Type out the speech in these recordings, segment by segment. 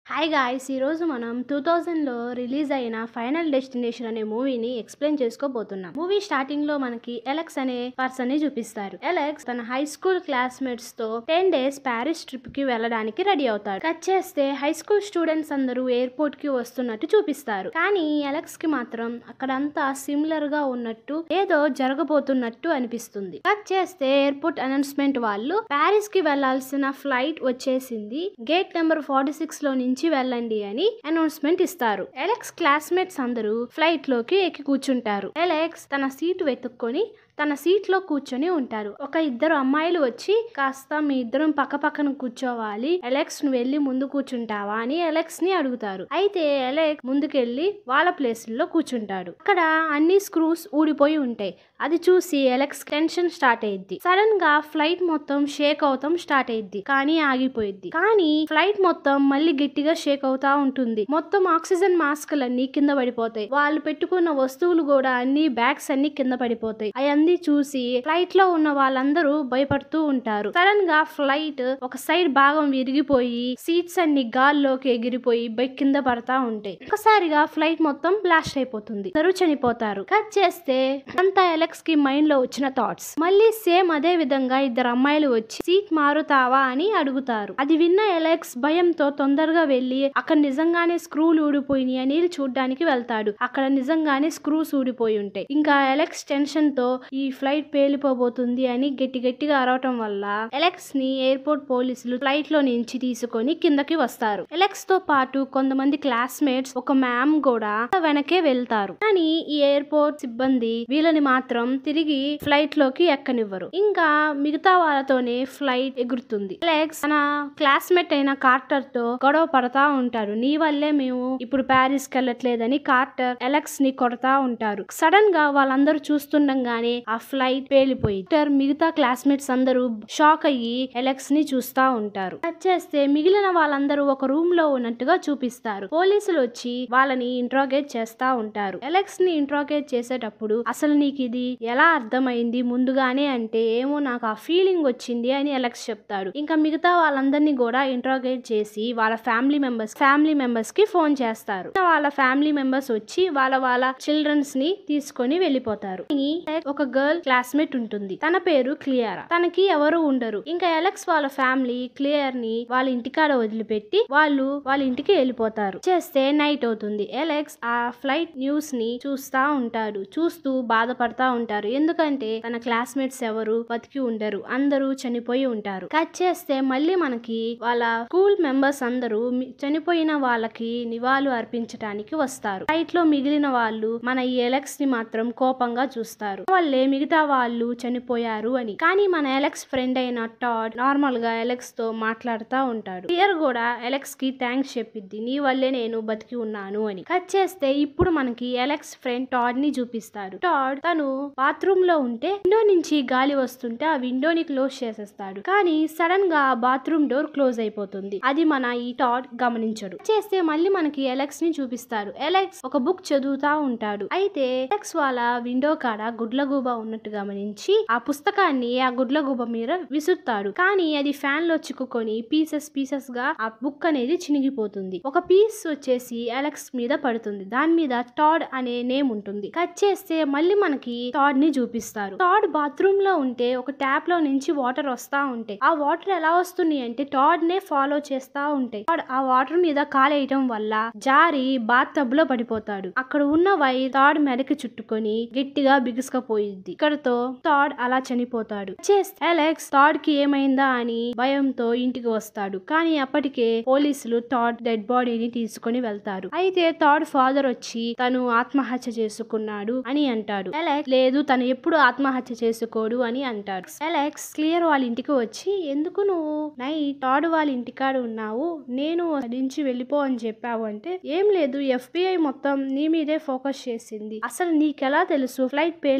hi guys ఈరోజు మనం two థౌజండ్లో రిలీజ్ అయిన ఫైనల్ డెస్టినేషన్ అనే మూవీని ఎక్స్ప్లెయిన్ చేసుకోబోతున్నాం మూవీ స్టార్టింగ్ లో మనకి ఎలెక్స్ అనే పర్సన్ ని చూపిస్తారు ఎలెక్స్ తన హై స్కూల్ క్లాస్మేట్స్ తో టెన్ డేస్ ప్యారిస్ ట్రిప్ కి వెళ్ళడానికి రెడీ అవుతాడు కట్ చేస్తే హై స్కూల్ స్టూడెంట్స్ అందరూ ఎయిర్పోర్ట్ కి వస్తున్నట్టు చూపిస్తారు కానీ ఎలెక్స్ కి మాత్రం అక్కడంతా సిమిలర్ గా ఉన్నట్టు ఏదో జరగబోతున్నట్టు అనిపిస్తుంది కట్ చేస్తే ఎయిర్పోర్ట్ అనౌన్స్మెంట్ వాళ్ళు ప్యారిస్ కి వెళ్లాల్సిన ఫ్లైట్ వచ్చేసింది గేట్ నెంబర్ ఫార్టీ సిక్స్ లో నుంచి వెళ్ళండి అని అనౌన్స్మెంట్ ఇస్తారు ఎలెక్స్ క్లాస్మేట్స్ అందరూ ఫ్లైట్ లోకి ఎక్కి కూర్చుంటారు ఎలెక్స్ తన సీటు వెతుక్కొని తన సీట్ లో కూర్చొని ఉంటారు ఒక ఇద్దరు అమ్మాయిలు వచ్చి కాస్త మీ ఇద్దరం పక్క పక్కన కూర్చోవాలి ఎలెక్స్ నువ్వు వెళ్ళి ముందు కూర్చుంటావా అని ఎలెక్స్ ని అడుగుతారు అయితే ఎలెక్స్ ముందుకెళ్ళి వాళ్ళ ప్లేస్ లో కూర్చుంటాడు అక్కడ అన్ని స్క్రూస్ ఊడిపోయి ఉంటాయి అది చూసి ఎలెక్స్ టెన్షన్ స్టార్ట్ అయ్యిద్ది సడన్ గా ఫ్లైట్ మొత్తం షేక్ అవుతాం స్టార్ట్ అయ్యిద్ది కానీ ఆగిపోయిద్ది కానీ ఫ్లైట్ మొత్తం మళ్ళీ గట్టిగా షేక్ అవుతా ఉంటుంది మొత్తం ఆక్సిజన్ మాస్కులన్నీ కింద పడిపోతాయి వాళ్ళు పెట్టుకున్న వస్తువులు కూడా అన్ని బ్యాగ్స్ అన్ని కింద పడిపోతాయి అవన్నీ చూసి ఫ్లైట్ లో ఉన్న వాళ్ళందరూ భయపడుతూ ఉంటారు సడన్ గా ఫ్లైట్ ఒక సైడ్ భాగం విరిగిపోయి సీట్స్ అన్ని గాల్లోకి ఎగిరిపోయి బైక్ కింద పడతా ఉంటాయి ఒకసారిగా ఫ్లైట్ మొత్తం బ్లాస్ట్ అయిపోతుంది అందరూ చనిపోతారు కట్ చేస్తే అంతా ఎలెక్స్ కి మైండ్ లో వచ్చిన థాట్స్ మళ్ళీ సేమ్ అదే విధంగా ఇద్దరు అమ్మాయిలు వచ్చి సీట్ మారుతావా అని అడుగుతారు అది విన్న ఎలెక్స్ భయంతో తొందరగా వెళ్లి అక్కడ నిజంగానే స్క్రూలు ఊడిపోయినాయి అని చూడ్డానికి వెళ్తాడు అక్కడ నిజంగానే స్క్రూస్ ఊడిపోయి ఉంటాయి ఇంకా ఎలెక్స్ టెన్షన్ తో ఈ ఫ్లైట్ పేలిపోబోతుంది అని గట్టి గట్టిగా అరవటం వల్ల ఎలెక్స్ ని ఎయిర్పోర్ట్ పోలీసులు ఫ్లైట్ లో నుంచి తీసుకొని కిందకి వస్తారు ఎలెక్స్ తో పాటు కొంతమంది క్లాస్మేట్స్ ఒక మ్యామ్ కూడా వెనకే వెళ్తారు కానీ ఈ ఎయిర్పోర్ట్ సిబ్బంది వీళ్ళని మాత్రం తిరిగి ఫ్లైట్ లోకి ఎక్కనివ్వరు ఇంకా మిగతా వాళ్ళతోనే ఫ్లైట్ ఎగురుతుంది ఎలెక్స్ తన క్లాస్మేట్ అయిన కార్టర్ తో గొడవ పడతా ఉంటాడు నీ వల్లే మేము ఇప్పుడు ప్యారిస్ కి వెళ్ళట్లేదని కార్టర్ ఎలెక్స్ ని కొడతా ఉంటారు సడన్ గా వాళ్ళందరూ చూస్తుండగానే ఆ ఫ్లైట్ పేలిపోయి టర్ మిగతా క్లాస్మేట్స్ అందరూ షాక్ అయ్యి ఎలెక్స్ ని చూస్తా ఉంటారు కట్ చేస్తే మిగిలిన వాళ్ళందరూ ఒక రూమ్ లో ఉన్నట్టుగా చూపిస్తారు పోలీసులు వచ్చి వాళ్ళని ఇంట్రాగేట్ చేస్తా ఉంటారు ఎలెక్స్ ని ఇంట్రాగేట్ చేసేటప్పుడు అసలు నీకు ఇది ఎలా అర్థమైంది ముందుగానే అంటే ఏమో నాకు ఆ ఫీలింగ్ వచ్చింది అని ఎలెక్స్ చెప్తాడు ఇంకా మిగతా వాళ్ళందరినీ కూడా ఇంట్రాగేట్ చేసి వాళ్ళ ఫ్యామిలీ మెంబర్స్ ఫ్యామిలీ మెంబర్స్ కి ఫోన్ చేస్తారు వాళ్ళ ఫ్యామిలీ మెంబర్స్ వచ్చి వాళ్ళ వాళ్ళ చిల్డ్రన్స్ ని తీసుకొని వెళ్ళిపోతారు ఈ ఒక గర్ల్ క్లాస్మేట్ ఉంటుంది తన పేరు క్లియరా తనకి ఎవరు ఉండరు ఇంకా ఎలెక్స్ వాళ్ళ ఫ్యామిలీ క్లియర్ ని వాళ్ళ ఇంటికాడ వదిలిపెట్టి వాళ్ళు వాళ్ళ ఇంటికి వెళ్ళిపోతారు చేస్తే నైట్ అవుతుంది ఎలెక్స్ ఆ ఫ్లైట్ న్యూస్ ని చూస్తా ఉంటాడు చూస్తూ బాధపడతా ఉంటారు ఎందుకంటే తన క్లాస్మేట్స్ ఎవరు బతికి ఉండరు అందరూ చనిపోయి ఉంటారు కట్ చేస్తే మళ్ళీ మనకి వాళ్ళ స్కూల్ మెంబర్స్ అందరూ మి- చనిపోయిన వాళ్ళకి నివాళులు అర్పించడానికి వస్తారు ఫ్లైట్ లో మిగిలిన వాళ్ళు మన ఈ ఎలెక్స్ ని మాత్రం కోపంగా చూస్తారు వాళ్ళే మిగతా వాళ్ళు చనిపోయారు అని కానీ మన ఎలెక్స్ ఫ్రెండ్ అయిన టాడ్ నార్మల్ గా ఎలెక్స్ తో మాట్లాడుతూ ఉంటాడు క్లియర్ కూడా ఎలెక్స్ కి థ్యాంక్స్ చెప్పిద్ది నీ వల్లే నేను బతికి ఉన్నాను అని కట్ చేస్తే ఇప్పుడు మనకి ఎలెక్స్ ఫ్రెండ్ టాడ్ ని చూపిస్తారు టాడ్ తను బాత్రూమ్ లో ఉంటే విండో నుంచి గాలి వస్తుంటే ఆ విండోని క్లోజ్ చేసేస్తాడు కానీ సడన్ గా ఆ బాత్రూమ్ డోర్ క్లోజ్ అయిపోతుంది అది మన ఈ టాడ్ గమనించడు చేస్తే మళ్ళీ మనకి ఎలెక్స్ ని చూపిస్తారు ఎలెక్స్ ఒక బుక్ చదువుతా ఉంటాడు అయితే ఎలెక్స్ వాళ్ళ విండో కాడ గుడ్లగూబ ఉన్నట్టు గమనించి ఆ పుస్తకాన్ని ఆ గుడ్లగూబ మీద విసురుతాడు కానీ అది ఫ్యాన్ లో చిక్కుకొని పీసెస్ పీసెస్ గా ఆ బుక్ అనేది చినిగిపోతుంది ఒక పీస్ వచ్చేసి అలెక్స్ మీద పడుతుంది దాని మీద టాడ్ అనే నేమ్ ఉంటుంది కట్ చేస్తే మళ్ళీ మనకి టాడ్ ని చూపిస్తారు టాడ్ బాత్రూమ్ లో ఉంటే ఒక ట్యాప్ లో నుంచి వాటర్ వస్తా ఉంటాయి ఆ వాటర్ ఎలా వస్తున్నాయి అంటే టాడ్ నే ఫాలో చేస్తా ఉంటాయి టాడ్ ఆ వాటర్ మీద కాలేయటం వల్ల జారి బాత్ టబ్ లో పడిపోతాడు అక్కడ ఉన్న వైర్ టాడ్ మెడకి చుట్టుకొని గట్టిగా బిగుసుకపోయింది ఇక్కడతో టాడ్ అలా చనిపోతాడు చేస్తే అలెక్స్ టాడ్ కి ఏమైందా అని భయంతో ఇంటికి వస్తాడు కానీ అప్పటికే పోలీసులు టాడ్ డెడ్ బాడీని తీసుకొని వెళ్తారు అయితే టాడ్ ఫాదర్ వచ్చి తను ఆత్మహత్య చేసుకున్నాడు అని అంటాడు అలెక్స్ లేదు తను ఎప్పుడు ఆత్మహత్య చేసుకోడు అని అంటాడు అలెక్స్ క్లియర్ వాళ్ళ ఇంటికి వచ్చి ఎందుకు నువ్వు నైట్ టాడ్ వాళ్ళ ఇంటికాడ ఉన్నావు నేను అక్కడి నుంచి వెళ్ళిపో అని చెప్పావు అంటే ఏం లేదు ఎఫ్బిఐ మొత్తం నీ మీదే ఫోకస్ చేసింది అసలు నీకెలా తెలుసు ఫ్లైట్ పేలిపోవటం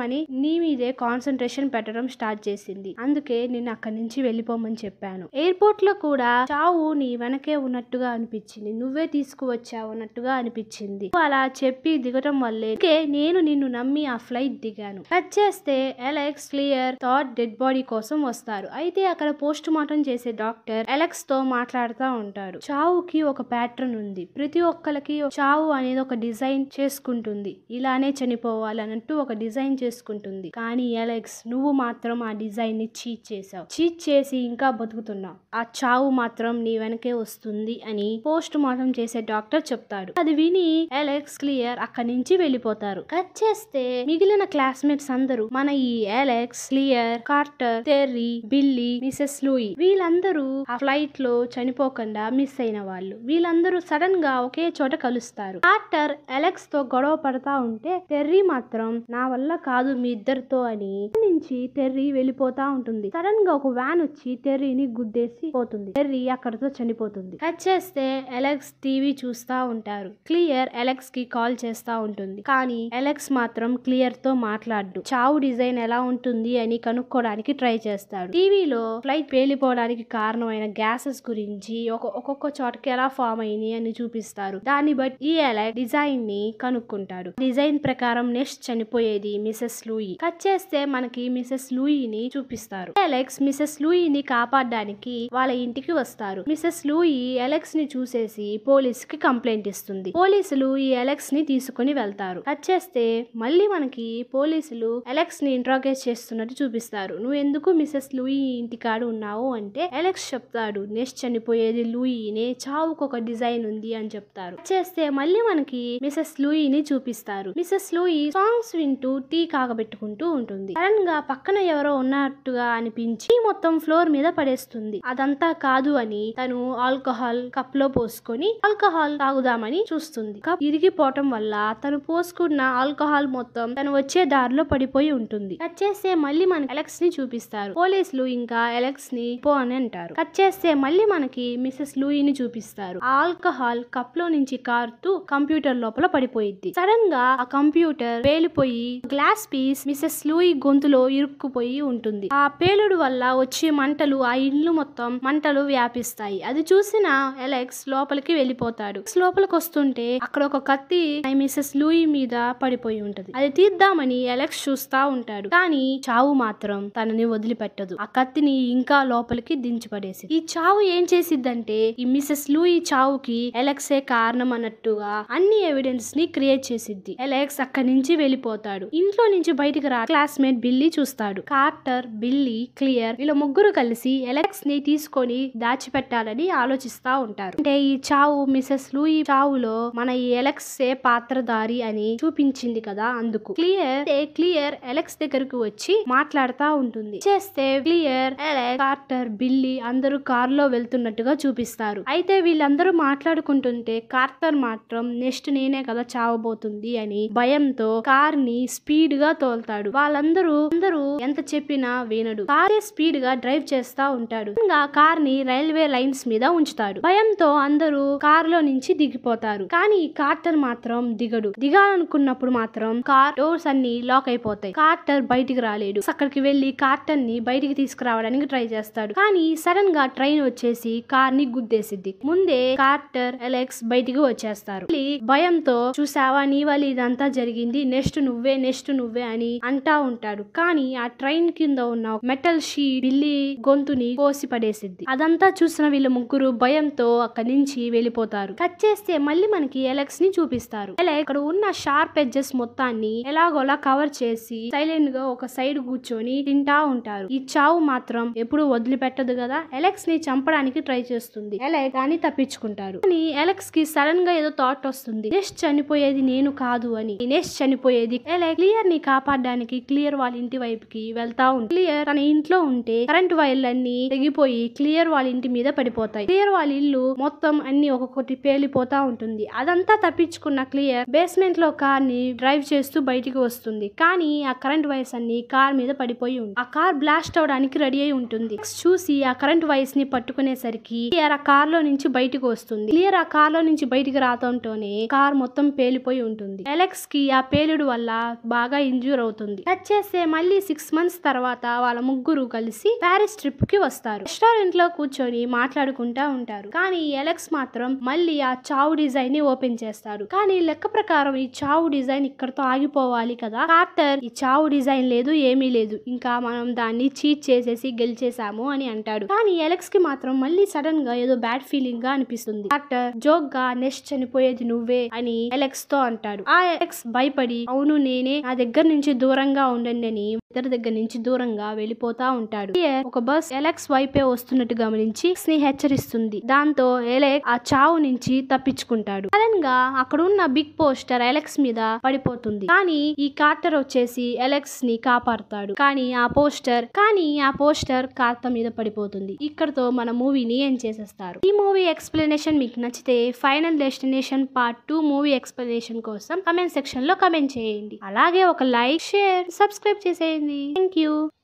అని నీ మీదే కాన్సన్ట్రేషన్ పెట్టడం స్టార్ట్ చేసింది అందుకే నేను అక్కడి నుంచి వెళ్ళిపోమని చెప్పాను ఎయిర్పోర్ట్ లో కూడా చావు నీ వెనకే ఉన్నట్టుగా అనిపించింది నువ్వే తీసుకువచ్చావు అన్నట్టుగా అనిపించింది నువ్వు అలా చెప్పి దిగటం వల్లే అందుకే నేను నిన్ను నమ్మి ఆ ఫ్లైట్ దిగాను కట్ చేస్తే Alex Clear thought dead body కోసం వస్తారు అయితే అక్కడ పోస్ట్ మార్టం చేసే డాక్టర్ ఎలెక్స్ తో మాట్లాడుతూ ఉంటాడు చావుకి ఒక ప్యాటర్న్ ఉంది ప్రతి ఒక్కరికి చావు అనేది ఒక డిజైన్ చేసుకుంటుంది ఇలానే చనిపోవాలి అన్నట్టు ఒక డిజైన్ చేసుకుంటుంది కానీ ఎలెక్స్ నువ్వు మాత్రం ఆ డిజైన్ ని చీట్ చేసావు చీట్ చేసి ఇంకా బతుకుతున్నావు ఆ చావు మాత్రం నీ వెనకే వస్తుంది అని పోస్ట్ మార్టం చేసే డాక్టర్ చెప్తాడు అది విని ఎలెక్స్ క్లియర్ అక్కడి నుంచి వెళ్ళిపోతారు కట్ చేస్తే మిగిలిన క్లాస్మేట్స్ అందరూ మన ఈ Alex Clear Carter Terry Billy Mrs Louie వీళ్ళందరూ ఆ ఫ్లైట్ లో చనిపోకుండా మిస్ అయిన వాళ్ళు వీళ్ళందరూ సడన్ గా ఒకే చోట కలుస్తారు కార్టర్ ఎలెక్స్ తో గొడవ పడతా ఉంటే టెర్రీ మాత్రం నా వల్ల కాదు మీ ఇద్దరితో అని అక్కడి నుంచి టెర్రీ వెళ్ళిపోతా ఉంటుంది సడన్ గా ఒక వ్యాన్ వచ్చి టెర్రీని గుద్దేసి పోతుంది టెర్రీ అక్కడతో చనిపోతుంది కట్ చేస్తే ఎలెక్స్ టీవీ చూస్తా ఉంటారు క్లియర్ ఎలెక్స్ కి కాల్ చేస్తా ఉంటుంది కానీ ఎలెక్స్ మాత్రం క్లియర్ తో మాట్లాడు చావు డిజైన్ ఎలా ఉంటుంది అని కనుక్కోవడానికి ట్రై చేస్తాడు టీవీలో ఫ్లైట్ పేలిపోవడానికి కారణమైన గ్యాసెస్ గురించి ఒక ఒక్కొక్క చోటకి ఎలా ఫామ్ అయినాయి అని చూపిస్తారు దాన్ని బట్టి ఈ ఎలెక్స్ డిజైన్ ని కనుక్కుంటాడు డిజైన్ ప్రకారం నెక్స్ట్ చనిపోయేది మిసెస్ లూయి కట్ చేస్తే మనకి మిసెస్ లూయిని చూపిస్తారు ఎలెక్స్ మిసెస్ లూయిని కాపాడడానికి వాళ్ళ ఇంటికి వస్తారు మిసెస్ లూయి ఎలెక్స్ ని చూసేసి పోలీస్ కి కంప్లైంట్ ఇస్తుంది పోలీసులు ఈ ఎలెక్స్ ని తీసుకుని వెళ్తారు కట్ చేస్తే మళ్ళీ మనకి పోలీసులు ఎలెక్స్ ని ఇంట్రాగేట్ చేస్తున్నట్టు చూపిస్తారు నువ్వు ఎందుకు మిసెస్ లూయి ఇంటికాడ ఉన్నావు అంటే ఎలెక్స్ చెప్తాడు నెక్స్ట్ చనిపోయేది లూయినే చావుకు ఒక డిజైన్ ఉంది అని చెప్తారు కట్ చేస్తే మళ్ళీ మనకి మిసెస్ లూయిని చూపిస్తారు మిసెస్ లూయి సాంగ్స్ వింటూ టీ కాగబెట్టుకుంటూ ఉంటుంది సడన్ గా పక్కన ఎవరో ఉన్నట్టుగా అనిపించి మొత్తం ఫ్లోర్ మీద పడేస్తుంది అదంతా కాదు అని తను ఆల్కహాల్ కప్ లో పోసుకొని ఆల్కహాల్ తాగుదామని చూస్తుంది కప్ ఇరిగిపోవటం వల్ల తను పోసుకున్న ఆల్కహాల్ మొత్తం తను వచ్చే దారిలో పడిపోయి ఉంటుంది కట్ చేస్తే మళ్ళీ మనకి ఎలెక్స్ ని చూపిస్తారు పోలీసులు ఇంకా ఎలెక్స్ ని పో అని అంటారు కట్ చేస్తే మళ్ళీ మనకి మిసెస్ లూయిని చూపిస్తారు ఆ ఆల్కహాల్ కప్ లో నుంచి కారుతూ కంప్యూటర్ లోపల పడిపోయింది సడన్ గా ఆ కంప్యూటర్ పేలిపోయి గ్లాస్ పీస్ మిసెస్ లూయి గొంతులో ఇరుక్కుపోయి ఉంటుంది ఆ పేలుడు వల్ల వచ్చే మంటలు ఆ ఇల్లు మొత్తం మంటలు వ్యాపిస్తాయి అది చూసిన ఎలెక్స్ లోపలికి వెళ్ళిపోతాడు లోపలికి వస్తుంటే అక్కడ ఒక కత్తి మిసెస్ లూయి మీద పడిపోయి ఉంటది అది తీద్దామని ఎలెక్స్ చూస్తా ఉంటాడు కానీ చావు మాత్రం తనని వదిలిపెట్టదు ఆ కత్తిని ఇంకా లోపలికి దించిపడేసి ఈ చావు ఏం చేసిద్దంటే ఈ మిసెస్ లూయి చావుకి ఎలెక్సే కారణం అన్నట్టుగా అన్ని ఎవిడెన్స్ ని క్రియేట్ చేసిద్ది ఎలెక్స్ అక్కడి నుంచి వెళ్ళిపోతాడు ఇంట్లో నుంచి బయటికి రా క్లాస్మేట్ బిల్లీ చూస్తాడు కార్టర్ బిల్లీ క్లియర్ వీళ్ళ ముగ్గురు కలిసి ఎలెక్స్ ని తీసుకొని దాచిపెట్టాలని ఆలోచిస్తా ఉంటారు అంటే ఈ చావు మిసెస్ లూయి చావులో మన ఈ ఎలెక్స్ ఏ పాత్రధారి అని చూపించింది కదా అందుకు క్లియర్ క్లియర్ ఎలెక్స్ దగ్గరకు వచ్చి మాట్లాడుతా ఉంటుంది చేస్తే క్లియర్ ఎలెక్స్ కార్టర్ బిల్లీ అందరూ కార్ లో వెళ్తున్నట్టుగా చూపిస్తారు అయితే వీళ్ళందరూ మాట్లాడుకుంటుంటే కార్టర్ మాత్రం నెక్స్ట్ నేనే కదా చావబోతుంది అని భయంతో కార్ ని స్పీడ్ గా తోలుతాడు వాళ్ళందరూ అందరూ ఎంత చెప్పినా వినడు కారే స్పీడ్ గా డ్రైవ్ చేస్తా ఉంటాడు ఇంకా కార్ ని రైల్వే లైన్స్ మీద ఉంచుతాడు భయంతో అందరూ కార్ లో నుంచి దిగిపోతారు కానీ ఈ కార్టర్ మాత్రం దిగడు దిగాలనుకున్నప్పుడు మాత్రం కార్ డోర్స్ అన్ని లాక్ అయిపోతాయి కార్టర్ బయటికి రాలేడు అక్కడికి వెళ్లి కార్టర్ ని బయటికి తీసుకురావడానికి ట్రై చేస్తాడు కానీ సడన్ గా ట్రైన్ వచ్చేసి కార్ ని గుద్దేసిద్ది ముందే కార్టర్ ఎలెక్స్ బయటికి వచ్చేస్తారు మళ్ళీ భయంతో చూసావా నీ వల్ల ఇదంతా జరిగింది నెక్స్ట్ నువ్వే నెక్స్ట్ నువ్వే అని అంటా ఉంటాడు కానీ ఆ ట్రైన్ కింద ఉన్న మెటల్ షీట్ బిల్లి గొంతుని కోసి పడేసిద్ది అదంతా చూసిన వీళ్ళ ముగ్గురు భయంతో అక్కడి నుంచి వెళ్ళిపోతారు కట్ చేస్తే మళ్ళీ మనకి ఎలెక్స్ ని చూపిస్తారు అలా ఇక్కడ ఉన్న షార్ప్ ఎడ్జెస్ మొత్తాన్ని ఎలాగోలా కవర్ చేసి సైలెంట్ గా ఒక సైడ్ కూర్చొని తింటా ఉంటారు ఈ చావు మాత్రం ఎప్పుడు వదిలిపెట్టదు కదా ఎలెక్స్ ని చంపడానికి ట్రై చేస్తుంది ఎలెక్స్ దాన్ని తప్పించుకుంటారు కానీ ఎలెక్స్ కి సడన్ గా ఏదో థాట్ వస్తుంది నెక్స్ట్ చనిపోయేది నేను కాదు అని నెక్స్ట్ చనిపోయేది ఎలెక్స్ క్లియర్ ని కాపాడడానికి క్లియర్ వాళ్ళ ఇంటి వైపుకి వెళ్తా ఉంది క్లియర్ తన ఇంట్లో ఉంటే కరెంట్ వైర్లన్నీ తెగిపోయి క్లియర్ వాళ్ళ ఇంటి మీద పడిపోతాయి క్లియర్ వాళ్ళ ఇల్లు మొత్తం అన్ని ఒక్కొక్కటి పేలిపోతా ఉంటుంది అదంతా తప్పించుకున్న క్లియర్ బేస్మెంట్ లో కార్ ని డ్రైవ్ చేస్తూ బయటికి వస్తుంది కానీ ఆ కరెంట్ వైర్స్ అన్ని కార్ మీద పడిపోయి ఉంది ఆ కార్ బ్లాస్ట్ అవడానికి రెడీ అయి ఉంటుంది చూసి ఆ కరెంట్ వైర్స్ ని పట్టుకునేసరికి క్లియర్ ఆ కార్ లో నుంచి బయటికి వస్తుంది క్లియర్ ఆ కార్ లో నుంచి బయటికి రావడంతోనే కార్ మొత్తం పేలిపోయి ఉంటుంది ఎలెక్స్ కి ఆ పేలుడు వల్ల బాగా ఇంజ్యూర్ అవుతుంది కట్ చేస్తే మళ్ళీ సిక్స్ మంత్స్ తర్వాత వాళ్ళ ముగ్గురు కలిసి ప్యారిస్ ట్రిప్ కి వస్తారు రెస్టారెంట్ లో కూర్చొని మాట్లాడుకుంటా ఉంటారు కానీ ఎలెక్స్ మాత్రం మళ్ళీ ఆ చావు డిజైన్ ని ఓపెన్ చేస్తాడు కానీ లెక్క ప్రకారం ఈ చావు డిజైన్ ఇక్కడతో ఆగిపోవాలి కదా కార్టర్ ఈ చావు డిజైన్ లేదు ఏమీ లేదు ఇంకా మనం దాన్ని చీట్ చేసేసి గెలిచేసాము అని అంటాడు కానీ ఎలెక్స్ కి మాత్రం మళ్ళీ సడన్ గా ఏదో బ్యాడ్ ఫీలింగ్ గా అనిపిస్తుంది కార్టర్ జోక్ గా నెక్స్ట్ చనిపోయేది నువ్వే అని ఎలెక్స్ తో అంటాడు ఆ ఎలెక్స్ భయపడి అవును నేనే నా దగ్గర నుంచి దూరంగా ఉండండి అని ఇద్దరి దగ్గర నుంచి దూరంగా వెళ్ళిపోతా ఉంటాడు Here ఒక బస్ ఎలెక్స్ వైపే వస్తున్నట్టు గమనించి ని హెచ్చరిస్తుంది దాంతో ఎలెక్ ఆ చావు నుంచి తప్పించుకుంటాడు సడన్ గా అక్కడ ఉన్న బిగ్ పోస్టర్ ఎలెక్స్ మీద పడిపోతుంది కానీ ఈ కార్టర్ వచ్చేసి ఎలెక్స్ ని కాపాడుతాడు కానీ ఆ పోస్టర్ కానీ ఆ పోస్టర్ కార్త మీద పడిపోతుంది ఇక్కడతో మన మూవీని ఏం చేసేస్తారు ఈ మూవీ ఎక్స్ప్లెనేషన్ మీకు నచ్చితే Final Destination part two movie explanation కోసం కమెంట్ సెక్షన్ లో కమెంట్ చేయండి అలాగే ఒక లైక్ షేర్ సబ్స్క్రైబ్ చేసేయండి థ్యాంక్ యూ